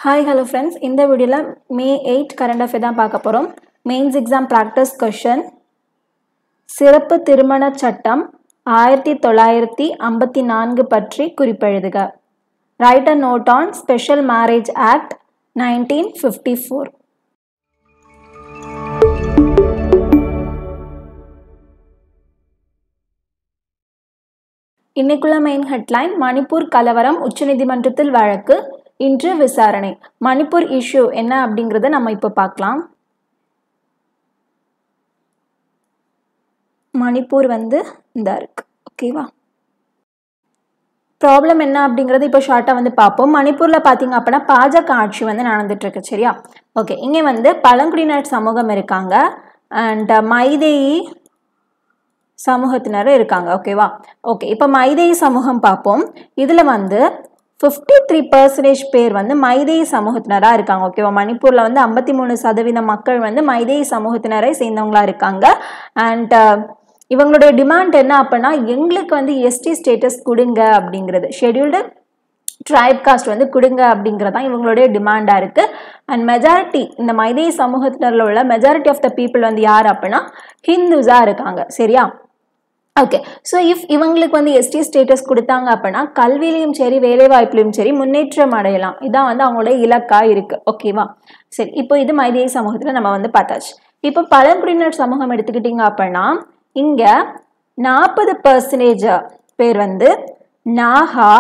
hi hello friends இந்த வீடியோவில் மே eight current affair தான் பார்க்க போகிறோம் மெயின்ஸ் எக்ஸாம் ப்ராக்டிஸ் கொஷன் சிறப்பு திருமண சட்டம் ஆயிரத்தி தொள்ளாயிரத்தி ஐம்பத்தி நான்கு பற்றி குறிப்பெழுதுக write a note on special marriage act nineteen fifty four இன்னைக்குள்ள மெயின் ஹெட்லைன் மணிப்பூர் கலவரம் உச்சநீதிமன்றத்தில் வழக்கு இன்று விசாரணை மணிப்பூர் இஷ்யூ என்ன அப்படிங்கிறத நம்ம இப்போ பார்க்கலாம் மணிப்பூர் வந்து இந்த இருக்கு ஓகேவா ப்ராப்ளம் என்ன அப்படிங்கிறது இப்போ ஷார்ட்டாக வந்து பார்ப்போம் மணிப்பூரில் பார்த்தீங்க அப்படின்னா பாஜக ஆட்சி வந்து நடந்துட்டு இருக்கு சரியா ஓகே இங்கே வந்து பழங்குடியினர் சமூகம் இருக்காங்க அண்ட் மைதேயி சமூகத்தினர் இருக்காங்க ஓகேவா ஓகே இப்போ மைதேயி சமூகம் பார்ப்போம் இதில் வந்து ஃபிஃப்டி த்ரீ பர்சன்டேஜ் பேர் வந்து மைதேயி சமூகத்தினராக இருக்காங்க ஓகேவா மணிப்பூரில் வந்து ஐம்பத்தி மூணு சதவீத மக்கள் வந்து மைதேயி சமூகத்தினரை சேர்ந்தவங்களா இருக்காங்க அண்ட் இவங்களுடைய டிமாண்ட் என்ன அப்படின்னா எங்களுக்கு வந்து எஸ்டி ஸ்டேட்டஸ் கொடுங்க அப்படிங்கிறது ஷெடியூல்டு ட்ரைப் காஸ்ட் வந்து கொடுங்க அப்படிங்கிறது தான் இவங்களுடைய டிமாண்டாக இருக்குது அண்ட் மெஜாரிட்டி இந்த மைதேயி சமூகத்தினரில் உள்ள மெஜாரிட்டி ஆஃப் த பீப்புள் வந்து யார் அப்படின்னா ஹிந்துஸாக இருக்காங்க சரியா ஓகே ஸோ இஃப் இவங்களுக்கு வந்து எஸ்டி ஸ்டேட்டஸ் கொடுத்தாங்க அப்படின்னா கல்வியிலையும் சரி வேலைவாய்ப்புலையும் சரி முன்னேற்றம் அடையலாம் இதான் வந்து அவங்களோட இலக்காக இருக்குது ஓகேவா சரி இப்போ இது மைதேயி சமூகத்தில் நம்ம வந்து பார்த்தாச்சு இப்போ பழங்குடியினர் சமூகம் எடுத்துக்கிட்டிங்க அப்படின்னா இங்கே நாற்பது பர்சன்டேஜ் பேர் வந்து நாகா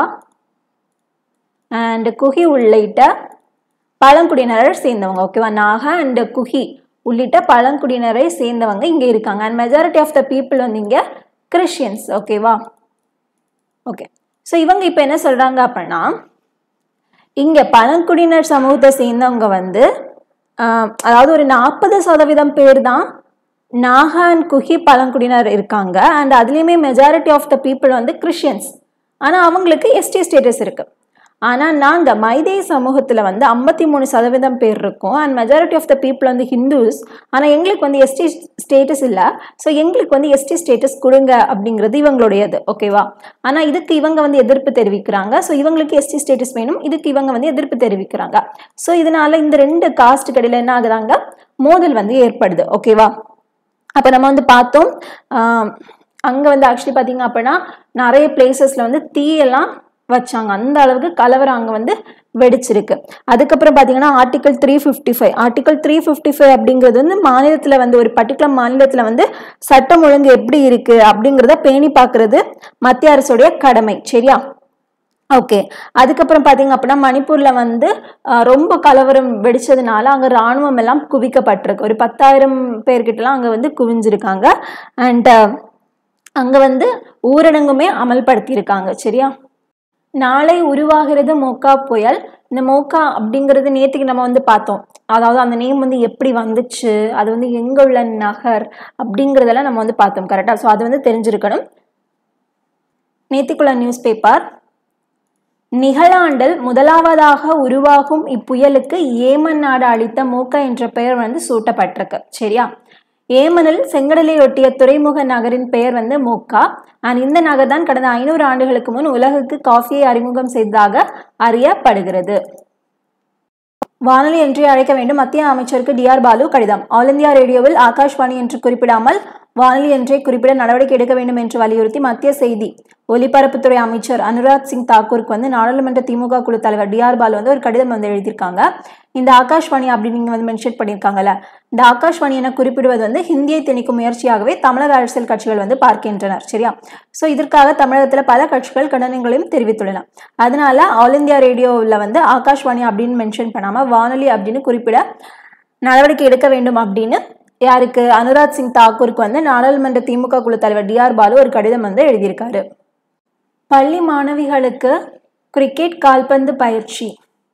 அண்ட் குஹி உள்ளிட்ட பழங்குடியினரை சேர்ந்தவங்க ஓகேவா நாகா அண்ட் குஹி உள்ளிட்ட பழங்குடியினரை சேர்ந்தவங்க இங்கே இருக்காங்க and majority of the people வந்து இங்கே கிறிஸ்டியன்ஸ் ஓகேவா ஓகே ஸோ இவங்க இப்போ என்ன சொல்கிறாங்க அப்படின்னா இங்கே பழங்குடியினர் சமூகத்தை சேர்ந்தவங்க வந்து அதாவது ஒரு நாற்பது சதவீதம் பேர் தான் நாகா அண்ட் குஹி பழங்குடியினர் இருக்காங்க அண்ட் அதுலேயுமே மெஜாரிட்டி ஆஃப் த பீப்புள் வந்து கிறிஸ்டியன்ஸ் ஆனால் அவங்களுக்கு எஸ்டி ஸ்டேட்டஸ் இருக்குது ஆனால் நாங்கள் மைதேய் சமூகத்தில் வந்து ஐம்பத்தி மூணு சதவீதம் பேர் இருக்கோம் and majority of the people வந்து ஹிந்துஸ் ஆனால் எங்களுக்கு வந்து எஸ்டி ஸ்டேட்டஸ் இல்லை ஸோ எங்களுக்கு வந்து எஸ்டி ஸ்டேட்டஸ் கொடுங்க அப்படிங்கிறது இவங்களுடையது ஓகேவா ஆனால் இதுக்கு இவங்க வந்து எதிர்ப்பு தெரிவிக்கிறாங்க ஸோ இவங்களுக்கு எஸ்டி ஸ்டேட்டஸ் வேணும் இதுக்கு இவங்க வந்து எதிர்ப்பு தெரிவிக்கிறாங்க ஸோ இதனால இந்த ரெண்டு காஸ்ட் கடையில் என்ன ஆகுறாங்க மோதல் வந்து ஏற்படுது ஓகேவா அப்போ நம்ம வந்து பார்த்தோம் அங்கே வந்து ஆக்சுவலி பார்த்தீங்க அப்படின்னா நிறைய பிளேசஸில் வந்து தீயெல்லாம் வச்சாங்க அந்த அளவுக்கு கலவரம் அங்கே வந்து வெடிச்சிருக்கு அதுக்கப்புறம் பார்த்தீங்கன்னா article three fifty five article three fifty five அப்படிங்கிறது வந்து மாநிலத்தில் வந்து ஒரு பர்டிகுலர் மாநிலத்தில் வந்து சட்டம் ஒழுங்கு எப்படி இருக்கு அப்படிங்கிறத பேணி பார்க்கறது மத்திய அரசுடைய கடமை சரியா ஓகே அதுக்கப்புறம் பார்த்தீங்க அப்படின்னா மணிப்பூரில் வந்து ரொம்ப கலவரம் வெடிச்சதுனால அங்கே இராணுவம் எல்லாம் குவிக்கப்பட்டிருக்கு ஒரு பத்தாயிரம் பேர்கிட்டலாம் அங்கே வந்து குவிஞ்சிருக்காங்க அண்ட் அங்கே வந்து ஊரடங்குமே அமல்படுத்தியிருக்காங்க சரியா நாளை உருவாகிறது மோக்கா புயல் இந்த மோக்கா அப்படிங்கிறது நேற்றுக்கு நம்ம வந்து பார்த்தோம் அதாவது அந்த நேம் வந்து எப்படி வந்துச்சு அது வந்து எங்கே உள்ள நகர் அப்படிங்கிறதெல்லாம் நம்ம வந்து பார்த்தோம் கரெக்டாக ஸோ அது வந்து தெரிஞ்சிருக்கணும் நேற்றுக்குள்ள நியூஸ் பேப்பர் நிகழாண்டில் முதலாவதாக உருவாகும் இப்புயலுக்கு ஏமன் நாடு அளித்த மூக்கா என்ற பெயர் வந்து சூட்டப்பட்டிருக்கு சரியா ஏமனில் செங்கடலை ஒட்டிய துறைமுக நகரின் பெயர் வந்து மூக்கா அண்ட் இந்த நகர் தான் கடந்த ஐநூறு ஆண்டுகளுக்கு முன் உலகுக்கு காஃபியை அறிமுகம் செய்ததாக அறியப்படுகிறது வானொலி என்று அழைக்க வேண்டும் மத்திய அமைச்சருக்கு டி ஆர் பாலு கடிதம் ஆல் இந்தியா ரேடியோவில் ஆகாஷ்வாணி என்று குறிப்பிடாமல் வானொலி என்றே குறிப்பிட நடவடிக்கை எடுக்க வேண்டும் என்று வலியுறுத்தி மத்திய செய்தி ஒலிபரப்புத்துறை அமைச்சர் அனுராக் சிங் தாக்கூருக்கு வந்து நாடாளுமன்ற திமுக குழு தலைவர் டி ஆர் பாலு வந்து ஒரு கடிதம் வந்து எழுதியிருக்காங்க இந்த ஆகாஷ்வாணி அப்படின்னு நீங்கள் வந்து மென்ஷன் பண்ணியிருக்காங்கல்ல இந்த ஆகாஷ்வாணி என குறிப்பிடுவது வந்து ஹிந்தியை திணிக்கும் முயற்சியாகவே தமிழக அரசியல் கட்சிகள் வந்து பார்க்கின்றனர் சரியா ஸோ இதற்காக தமிழகத்தில் பல கட்சிகள் கண்டனங்களையும் தெரிவித்துள்ளன அதனால ஆல் இந்தியா ரேடியோவில் வந்து ஆகாஷ்வாணி அப்படின்னு மென்ஷன் பண்ணாமல் வானொலி அப்படின்னு குறிப்பிட நடவடிக்கை எடுக்க வேண்டும் அப்படின்னு யாருக்கு அனுராக் சிங் தாக்கூருக்கு வந்து நாடாளுமன்ற திமுக குழு தலைவர் டி ஆர் பாலு ஒரு கடிதம் வந்து எழுதியிருக்காரு பள்ளி மாணவிகளுக்கு கிரிக்கெட் கால்பந்து பயிற்சி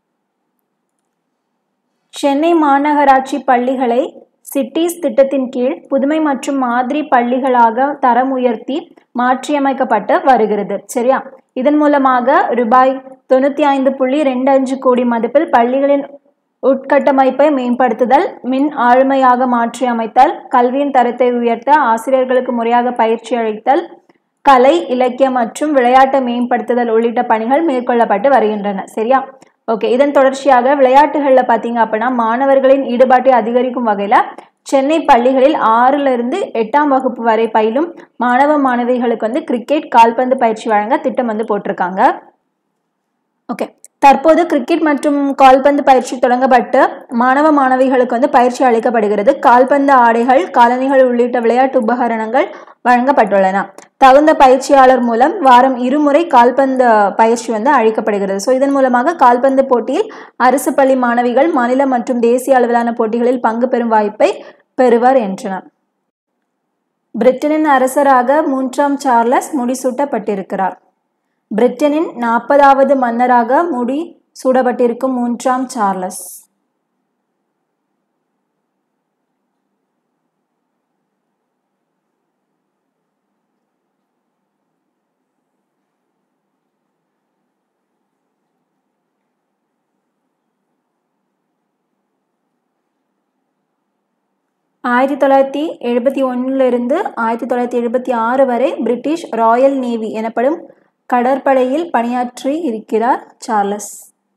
சென்னை மாநகராட்சி பள்ளிகளை சிட்டிஸ் திட்டத்தின் கீழ் புதுமை மற்றும் மாதிரி பள்ளிகளாக தரம் உயர்த்தி மாற்றியமைக்கப்பட்டு வருகிறது சரியா இதன் மூலமாக ரூபாய் தொண்ணூற்றி ஐந்து புள்ளி ரெண்டு அஞ்சு கோடி மதிப்பில் பள்ளிகளின் உட்கட்டமைப்பை மேம்படுத்துதல் மின் ஆளுமையாக மாற்றி அமைத்தல் கல்வியின் தரத்தை உயர்த்த ஆசிரியர்களுக்கு முறையாக பயிற்சி அளித்தல் கலை இலக்கியம் மற்றும் விளையாட்டை மேம்படுத்துதல் உள்ளிட்ட பணிகள் மேற்கொள்ளப்பட்டு வருகின்றன சரியா ஓகே இதன் தொடர்ச்சியாக விளையாட்டுகளில் பார்த்தீங்க அப்படின்னா மாணவர்களின் ஈடுபாட்டை அதிகரிக்கும் வகையில் சென்னை பள்ளிகளில் ஆறுல இருந்து எட்டாம் வகுப்பு வரை பயிலும் மாணவ மாணவிகளுக்கு வந்து கிரிக்கெட் கால்பந்து பயிற்சி வழங்க திட்டம் வந்து போட்டிருக்காங்க ஓகே தற்போது கிரிக்கெட் மற்றும் கால்பந்து பயிற்சி தொடங்கப்பட்டு மாணவ மாணவிகளுக்கு வந்து பயிற்சி அளிக்கப்படுகிறது கால்பந்து ஆடைகள் காலணிகள் உள்ளிட்ட விளையாட்டு உபகரணங்கள் வழங்கப்பட்டுள்ளன தகுந்த பயிற்சியாளர் மூலம் வாரம் இருமுறை கால்பந்து பயிற்சி வந்து அளிக்கப்படுகிறது ஸோ இதன் மூலமாக கால்பந்து போட்டியில் அரசு பள்ளி மாணவிகள் மாநில மற்றும் தேசிய அளவிலான போட்டிகளில் பங்கு பெறும் வாய்ப்பை பெறுவர் என்றனர் பிரிட்டனின் அரசராக மூன்றாம் சார்லஸ் முடிசூட்டப்பட்டிருக்கிறார் பிரிட்டனின் நாற்பதாவது மன்னராக முடி சூடப்பட்டிருக்கும் மூன்றாம் சார்லஸ் ஆயிரத்தி தொள்ளாயிரத்தி எழுபத்தி ஒன்றிலிருந்து ஆயிரத்தி தொள்ளாயிரத்தி எழுபத்தி ஆறு வரை பிரிட்டிஷ் ராயல் நேவி எனப்படும் கடற்படையில் பணியாற்றி இருக்கிறார் சார்லஸ்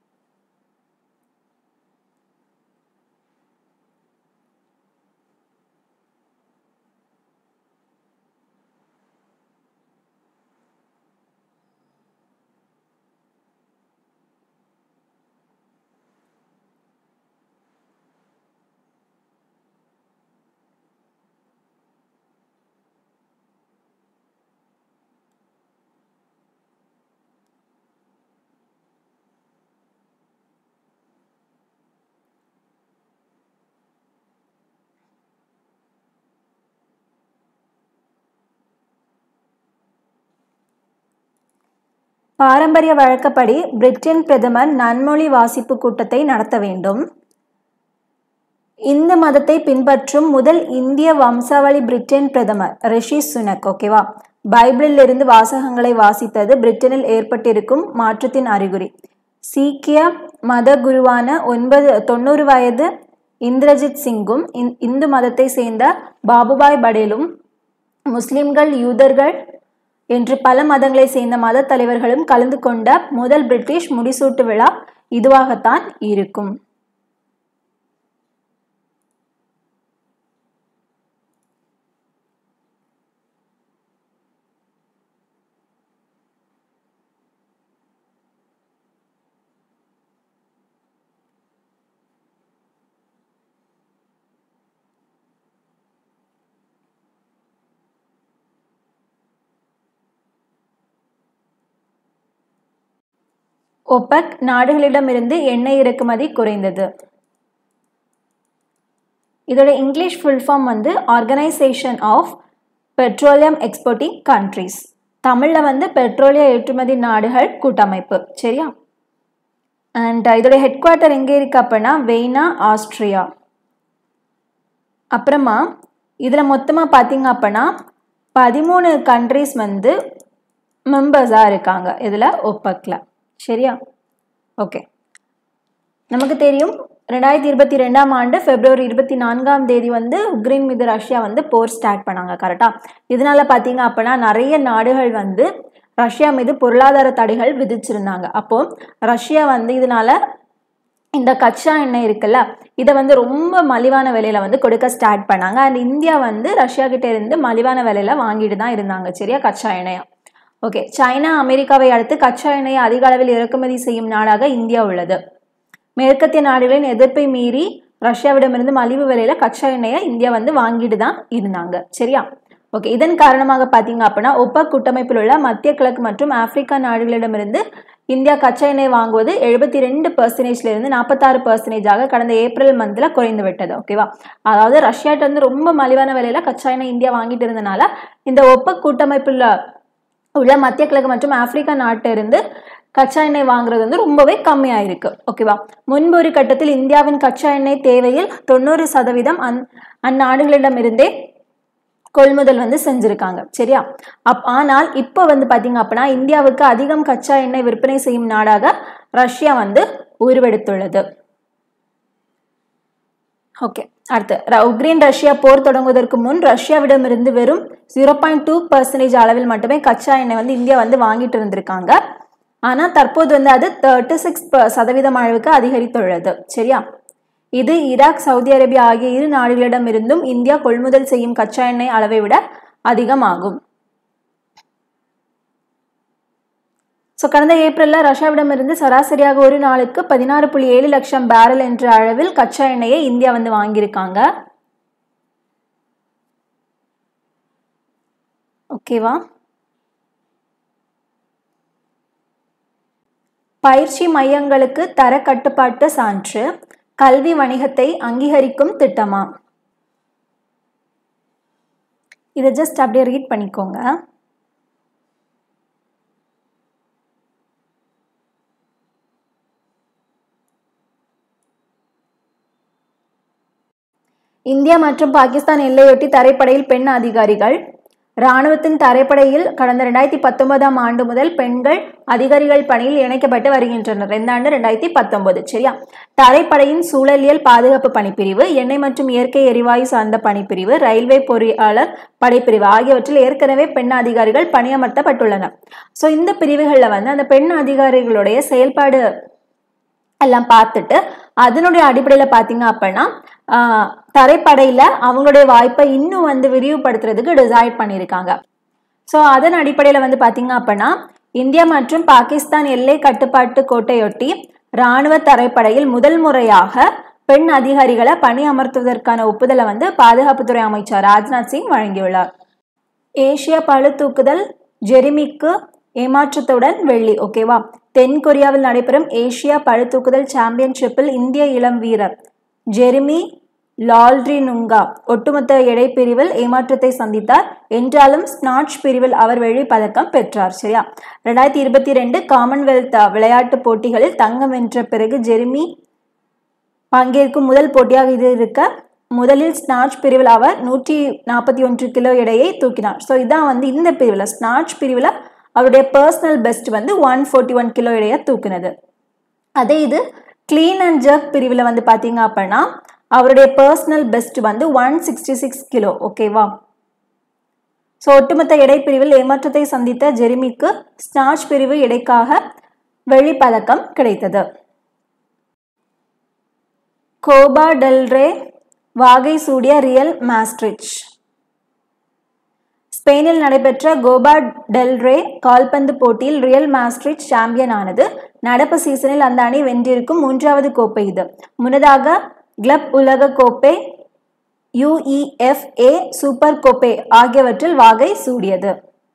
பாரம்பரிய வழக்கப்படி பிரிட்டன் பிரதமர் நன்மொழி வாசிப்பு கூட்டத்தை நடத்த வேண்டும் இந்து மதத்தை பின்பற்றும் முதல் இந்திய வம்சாவளி பிரிட்டன் பிரதமர் ரிஷி சுனக் ஓகேவா பைபிளில் இருந்து வாசகங்களை வாசித்தது பிரிட்டனில் ஏற்பட்டிருக்கும் மாற்றத்தின் அறிகுறி சீக்கிய மத குருவான ஒன்பது தொண்ணூறு வயது இந்திரஜித் சிங்கும் இந்து மதத்தை சேர்ந்த பாபுபாய் படேலும் முஸ்லிம்கள் யூதர்கள் என்று பல மதங்களை சேர்ந்த மத தலைவர்களும் கலந்து கொண்ட முதல் பிரிட்டிஷ் முடிசூட்டு விழா இதுவாகத்தான் இருக்கும் ஒபக் நாடுகளிடமிருந்து எண்ணெய் இறக்குமதி குறைந்தது இதோட இங்கிலீஷ் ஃபுல் ஃபார்ம் வந்து organisation of petroleum exporting countries தமிழில் வந்து பெட்ரோலிய ஏற்றுமதி நாடுகள் கூட்டமைப்பு சரியா அண்ட் இதோட ஹெட் குவார்ட்டர் எங்கே இருக்கு அப்படின்னா வெய்னா ஆஸ்ட்ரியா அப்புறமா இதில் மொத்தமாக பார்த்தீங்க அப்படின்னா பதிமூணு கண்ட்ரிஸ் வந்து மெம்பர்ஸாக இருக்காங்க இதில் ஒப்பக்கில் சரியா ஓகே நமக்கு தெரியும் ரெண்டாயிரத்தி இருபத்தி ரெண்டாம் ஆண்டு பிப்ரவரி இருபத்தி நான்காம் தேதி வந்து உக்ரைன் மீது ரஷ்யா வந்து போர் ஸ்டார்ட் பண்ணாங்க கரெக்டாக இதனால பார்த்தீங்க அப்படின்னா நிறைய நாடுகள் வந்து ரஷ்யா மீது பொருளாதார தடைகள் விதிச்சிருந்தாங்க அப்போ ரஷ்யா வந்து இதனால இந்த கச்சா எண்ணெய் இருக்குல்ல இதை வந்து ரொம்ப மலிவான விலையில வந்து கொடுக்க ஸ்டார்ட் பண்ணாங்க அண்ட் இந்தியா வந்து ரஷ்யா கிட்ட இருந்து மலிவான விலையில வாங்கிட்டு தான் இருந்தாங்க சரியா கச்சா எண்ணெயா ஓகே சைனா அமெரிக்காவை அடுத்து கச்சா எண்ணெயை அதிக அளவில் இறக்குமதி செய்யும் நாடாக இந்தியா உள்ளது மேற்கத்திய நாடுகளின் எதிர்ப்பை மீறி ரஷ்யாவிடமிருந்து மலிவு விலையில கச்சா எண்ணெயை இந்தியா வந்து வாங்கிட்டு தான் இருந்தாங்க சரியா ஓகே இதன் காரணமாக பார்த்தீங்க அப்படின்னா ஒப்பக் கூட்டமைப்பில் உள்ள மத்திய கிழக்கு மற்றும் ஆப்பிரிக்கா நாடுகளிடமிருந்து இந்தியா கச்சா எண்ணெய் வாங்குவது எழுபத்தி ரெண்டு பர்சன்டேஜ்ல இருந்து நாற்பத்தாறு பர்சன்டேஜாக கடந்த ஏப்ரல் மந்த்ல குறைந்து விட்டது ஓகேவா அதாவது ரஷ்யாட்ட வந்து ரொம்ப மலிவான விலையில கச்சா எண்ணெய் இந்தியா வாங்கிட்டு இருந்தனால இந்த ஒப்பக் கூட்டமைப்பில் உள்ள மத்திய கிழக்கு மற்றும் ஆப்பிரிக்கா நாட்டிலிருந்து கச்சா எண்ணெய் வாங்குறது வந்து ரொம்பவே கம்மியாயிருக்கு ஓகேவா முன்பு ஒரு கட்டத்தில் இந்தியாவின் கச்சா எண்ணெய் தேவையில் தொண்ணூறு சதவீதம் அந் அந்நாடுகளிடமிருந்தே கொள்முதல் வந்து செஞ்சிருக்காங்க சரியா அப் ஆனால் இப்போ வந்து பார்த்தீங்க அப்படின்னா இந்தியாவுக்கு அதிகம் கச்சா எண்ணெய் விற்பனை செய்யும் நாடாக ரஷ்யா வந்து உருவெடுத்துள்ளது ஓகே அடுத்து ர- உக்ரைன் ரஷ்யா போர் தொடங்குவதற்கு முன் ரஷ்யாவிடமிருந்து வெறும் ஜீரோ பாயிண்ட் டூ பர்சன்டேஜ் அளவில் மட்டுமே கச்சா எண்ணெய் வந்து இந்தியா வந்து வாங்கிட்டு இருந்திருக்காங்க ஆனால் தற்போது வந்து அது தேர்ட்டி சிக்ஸ் சதவீதம் அளவுக்கு அதிகரித்துள்ளது சரியா இது ஈராக் சவுதி அரேபியா ஆகிய இரு நாடுகளிடமிருந்தும் இந்தியா கொள்முதல் செய்யும் கச்சா எண்ணெய் அளவை விட அதிகமாகும் ஸோ கடந்த ஏப்ரலில் ரஷ்யாவிடமிருந்து சராசரியாக ஒரு நாளுக்கு பதினாறு புள்ளி ஏழு லட்சம் பேரல் என்ற அளவில் கச்சா எண்ணெயை இந்தியா வந்து வாங்கியிருக்காங்க ஓகேவா பயிற்சி மையங்களுக்கு தர கட்டுப்பாட்டு சான்று கல்வி வணிகத்தை அங்கீகரிக்கும் திட்டமா இதை ஜஸ்ட் அப்படியே ரீட் பண்ணிக்கோங்க இந்தியா மற்றும் பாகிஸ்தான் எல்லையொட்டி தரைப்படையில் பெண் அதிகாரிகள் இராணுவத்தின் தரைப்படையில் கடந்த ரெண்டாயிரத்தி பத்தொன்பதாம் ஆண்டு முதல் பெண்கள் அதிகாரிகள் பணியில் இணைக்கப்பட்டு வருகின்றனர் இந்த ஆண்டு ரெண்டாயிரத்தி பத்தொன்பது சரியா தரைப்படையின் சூழலியல் பாதுகாப்பு பணிப்பிரிவு எண்ணெய் மற்றும் இயற்கை எரிவாயு சார்ந்த பணிப்பிரிவு ரயில்வே பொறியாளர் படைப்பிரிவு ஆகியவற்றில் ஏற்கனவே பெண் அதிகாரிகள் பணியமர்த்தப்பட்டுள்ளனர் ஸோ இந்த பிரிவுகளில் வந்து அந்த பெண் அதிகாரிகளுடைய செயல்பாடு எல்லாம் பார்த்துட்டு அதனுடைய அடிப்படையில் பார்த்தீங்க அப்படின்னா தரைப்படையில் அவங்களுடைய வாய்ப்பை இன்னும் வந்து விரிவுபடுத்துறதுக்கு டிசைட் பண்ணியிருக்காங்க ஸோ அதன் அடிப்படையில் வந்து பார்த்தீங்க அப்படின்னா இந்தியா மற்றும் பாகிஸ்தான் எல்லை கட்டுப்பாட்டு கோட்டையொட்டி இராணுவ தரைப்படையில் முதல் முறையாக பெண் அதிகாரிகளை பணி அமர்த்துவதற்கான ஒப்புதலை வந்து பாதுகாப்புத்துறை அமைச்சர் ராஜ்நாத் சிங் வழங்கியுள்ளார் ஏசியா பளு தூக்குதல் ஜெரிமிக்கு ஏமாற்றத்துடன் வெள்ளி ஓகேவா தென் கொரியாவில் நடைபெறும் ஏசியா பளு தூக்குதல் சாம்பியன்ஷிப்பில் இந்திய இளம் வீரர் ஜெரிமி லால்ட்ரினுங்கா ஒட்டுமொத்த எடை பிரிவில் ஏமாற்றத்தை சந்தித்தார் என்றாலும் ஸ்நாட்ச் பிரிவில் அவர் வெள்ளி பதக்கம் பெற்றார் சரியா ரெண்டாயிரத்தி இருபத்தி ரெண்டு காமன்வெல்த் விளையாட்டு போட்டிகளில் தங்கம் வென்ற பிறகு ஜெரிமி பங்கேற்கும் முதல் போட்டியாக இது இருக்க முதலில் ஸ்நாட்ச் பிரிவில் அவர் நூற்றி நாற்பத்தி ஒன்று கிலோ எடையை தூக்கினார் ஸோ இதான் வந்து இந்த பிரிவில் ஸ்நாட்ச் பிரிவில் அவருடைய பர்சனல் பெஸ்ட் வந்து ஒன் ஃபோர்ட்டி ஒன் கிலோ எடையை தூக்குனது அதே இது க்ளீன் அண்ட் ஜர்க் பிரிவில் வந்து பார்த்தீங்க அப்படின்னா அவருடைய பர்சனல் பெஸ்ட் வந்து ஒன் சிக்ஸ்டி சிக்ஸ் கிலோ ஓகேவா ஸோ ஒட்டுமொத்த எடை பிரிவில் ஏமாற்றத்தை சந்தித்த ஜெரிமிக்கு ஸ்நாட்ச் பிரிவு எடைக்காக வெள்ளிப்பதக்கம் கிடைத்தது கோபா டெல்ரே வாகை சூடிய ரியல் மாஸ்ட்ரிச் ஸ்பெயினில் நடைபெற்ற கோபா டெல்ரே கால்பந்து போட்டியில் ரியல் மாஸ்ட்ரிச் சாம்பியன் ஆனது நடப்பு சீசனில் அந்த அணி வென்றிருக்கும் மூன்றாவது கோப்பை இது முன்னதாக கிளப் உலக கோப்பை யுஇஎஃப்ஏ சூப்பர் கோப்பை ஆகியவற்றில் வாகை சூடியது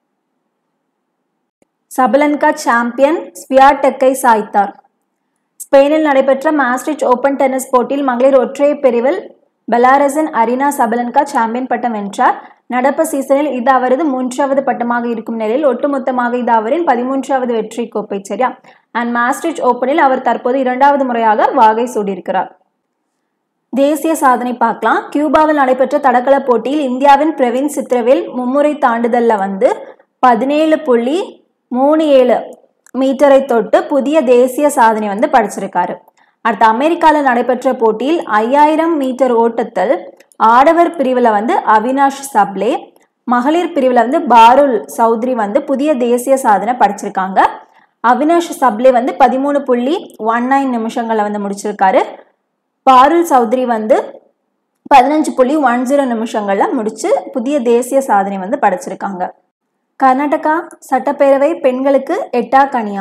சபலன்கா சாம்பியன் ஸ்வியாடெக்கை சாய்த்தார் ஸ்பெயினில் நடைபெற்ற மாஸ்ட்ரிச் ஓபன் டென்னிஸ் போட்டியில் மகளிர் ஒற்றையர் பிரிவில் பெலாரஸின் அரினா சபலன்கா சாம்பியன் பட்டம் வென்றார் நடப்பு சீசனில் இது அவரது மூன்றாவது பட்டமாக இருக்கும் நிலையில் ஒட்டுமொத்தமாக இது அவரின் பதிமூன்றாவது வெற்றி கோப்பை சரியா அண்ட் மாஸ்ட்ரிச் ஓப்பனில் அவர் தற்போது இரண்டாவது முறையாக வாகை சூடியிருக்கிறார் தேசிய சாதனை பார்க்கலாம் கியூபாவில் நடைபெற்ற தடகள போட்டியில் இந்தியாவின் பிரவீன் சித்திரவேல் மும்முறை தாண்டுதலில் வந்து பதினேழு புள்ளி மூணு ஏழு மீட்டரை தொட்டு புதிய தேசிய சாதனை வந்து படிச்சிருக்காரு அடுத்து அமெரிக்காவில் நடைபெற்ற போட்டியில் ஐயாயிரம் மீட்டர் ஓட்டத்தில் ஆடவர் பிரிவில் வந்து அவினாஷ் சப்லே மகளிர் பிரிவில் வந்து பாருல் சௌத்ரி வந்து புதிய தேசிய சாதனை படிச்சிருக்காங்க அவினாஷ் சப்லே வந்து பதிமூணு புள்ளி ஒன் நைன் நிமிஷங்களை வந்து முடிச்சிருக்காரு பாருல் சௌத்ரி வந்து பதினஞ்சு புள்ளி ஒன் ஜீரோ நிமிஷங்களில் முடிச்சு புதிய தேசிய சாதனை வந்து படைச்சிருக்காங்க கர்நாடகா சட்டப்பேரவை பெண்களுக்கு எட்டா கனியா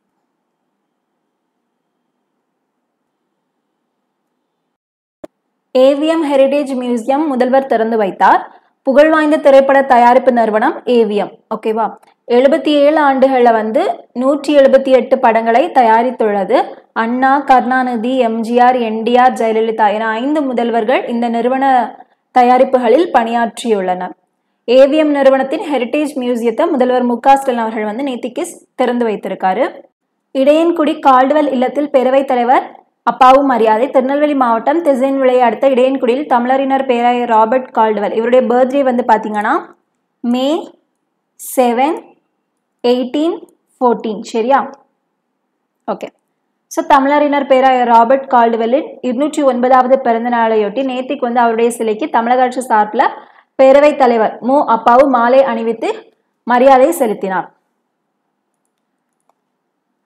ஏவிஎம் ஹெரிடேஜ் மியூசியம் முதல்வர் திறந்து வைத்தார் புகழ்வாய்ந்த திரைப்பட தயாரிப்பு நிறுவனம் ஏவிஎம் ஓகேவா எழுபத்தி ஏழு ஆண்டுகளில் வந்து நூற்றி எழுபத்தி எட்டு படங்களை தயாரித்துள்ளது அண்ணா கருணாநிதி எம்ஜிஆர் என்டிஆர் ஜெயலலிதா என ஐந்து முதல்வர்கள் இந்த நிறுவன தயாரிப்புகளில் பணியாற்றியுள்ளனர் ஏவிஎம் நிறுவனத்தின் ஹெரிட்டேஜ் மியூசியத்தை முதல்வர் மு க ஸ்டாலின் அவர்கள் வந்து நேத்திக்கு திறந்து வைத்திருக்காரு இடையன்குடி கால்டுவெல் இல்லத்தில் பேரவைத் தலைவர் அப்பாவு மரியாதை திருநெல்வேலி மாவட்டம் திசைன் விளைய அடுத்த இடையன்குடியில் தமிழறிஞர் பேராயர் ராபர்ட் கால்டுவெல் இவருடைய பர்த்டே வந்து பார்த்தீங்கன்னா மே செவன் எயிட்டீன் ஃபோர்டீன் சரியா ஓகே ஸோ தமிழறிஞர் பேராயர் ராபர்ட் கால்டுவெல்லின் இருநூற்றி ஒன்பதாவது பிறந்த நாளையொட்டி நேத்திக்கு வந்து அவருடைய சிலைக்கு தமிழக அரசு சார்பில் பேரவைத் தலைவர் மு அப்பாவு மாலை அணிவித்து மரியாதை செலுத்தினார்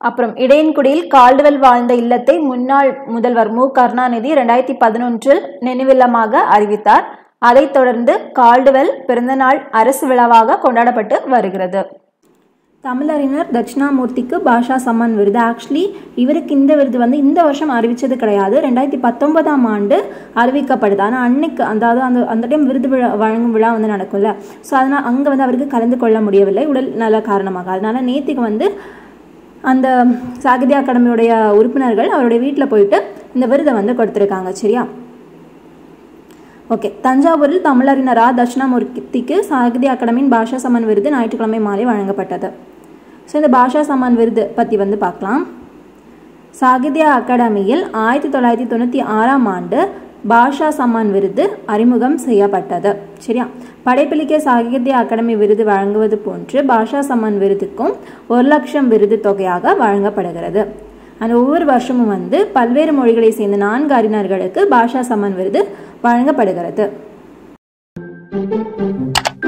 அப்புறம் இடையன்குடியில் கால்டுவெல் வாழ்ந்த இல்லத்தை முன்னாள் முதல்வர் மு கருணாநிதி ரெண்டாயிரத்தி பதினொன்றில் நினைவில்லமாக அறிவித்தார் அதைத் தொடர்ந்து கால்டுவெல் பிறந்தநாள் அரசு விழாவாக கொண்டாடப்பட்டு வருகிறது தமிழறிஞர் தட்சிணாமூர்த்திக்கு பாஷா சம்மான் விருது ஆக்சுவலி இவருக்கு இந்த விருது வந்து இந்த வருஷம் அறிவிச்சது கிடையாது ரெண்டாயிரத்தி பத்தொன்பதாம் ஆண்டு அறிவிக்கப்படுது ஆனால் அன்னைக்கு அதாவது அந்த அந்த டைம் விருது விழா வழங்கும் விழா வந்து நடக்கும்ல ஸோ அதனால் அங்கே வந்து அவருக்கு கலந்து கொள்ள முடியவில்லை உடல் நல காரணமாக அதனால நேத்திக்கு வந்து அந்த சாகித்ய அகாடமியுடைய உறுப்பினர்கள் அவருடைய வீட்டில் போயிட்டு இந்த விருதை வந்து கொடுத்துருக்காங்க சரியா ஓகே தஞ்சாவூரில் தமிழறிஞர் ஆ தட்சிணாமூர்த்திக்கு சாகித்ய அகாடமியின் பாஷா சம்மன் விருது ஞாயிற்றுக்கிழமை மாலை வழங்கப்பட்டது ஸோ இந்த பாஷா சம்மான் விருது பற்றி வந்து பார்க்கலாம் சாகித்ய அகாடமியில் ஆயிரத்தி தொள்ளாயிரத்தி தொண்ணூற்றி ஆறாம் ஆண்டு பாஷா சம்மான் விருது அறிமுகம் செய்யப்பட்டது சரியா படைப்பிலிக்க சாகித்ய அகாடமி விருது வழங்குவது போன்று பாஷா சம்மான் விருதுக்கும் ஒரு லட்சம் விருது தொகையாக வழங்கப்படுகிறது அந்த ஒவ்வொரு வருஷமும் வந்து பல்வேறு மொழிகளை சேர்ந்த நான்கு அறிஞர்களுக்கு பாஷா சம்மன் விருது வழங்கப்படுகிறது